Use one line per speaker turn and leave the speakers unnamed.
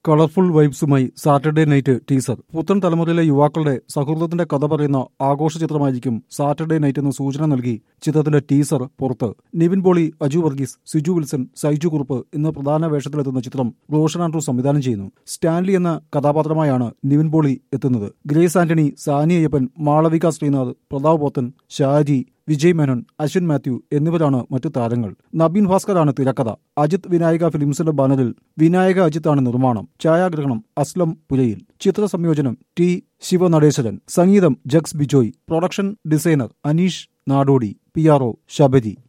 colourful വൈബ്സുമായി Saturday Night teaser പുത്തൻ തലമുറയിലെ യുവാക്കളുടെ സൗഹൃദത്തിന്റെ കഥ പറയുന്ന ആഘോഷ ചിത്രമായിരിക്കും സാറ്റർഡേ നൈറ്റ് എന്ന് സൂചന നൽകി ചിത്രത്തിന്റെ ടീസർ പുറത്ത് നിവിൻ പോളി അജു വർഗീസ് സിജു വിൽസൺ സൈജു കുറുപ്പ് എന്ന പ്രധാന വേഷത്തിലെത്തുന്ന ചിത്രം റോഷൻ ആൻഡ്രു സംവിധാനം ചെയ്യുന്നു സ്റ്റാൻലി എന്ന കഥാപാത്രമായാണ് നിവിൻ പോളി എത്തുന്നത് ഗ്രേസ് ആന്റണി സാനി അയ്യപ്പൻ മാളവിക ശ്രീനാഥ് പ്രതാപ് പോത്തൻ ഷാജി വിജയ് മേനോൻ അശ്വിൻ മാത്യു എന്നിവരാണ് മറ്റു താരങ്ങൾ നബീൻ ഭാസ്കറാണ് തിരക്കഥ അജിത് വിനായക ഫിലിംസിന്റെ ബാനറിൽ വിനായക അജിത്താണ് നിർമ്മാണം ഛായാഗ്രഹണം അസ്ലം പുലയിൽ ചിത്ര സംയോജനം ടി ശിവനടേശ്വരൻ സംഗീതം Jakes Bejoy production designer Aneesh Nadodi P R O Sabari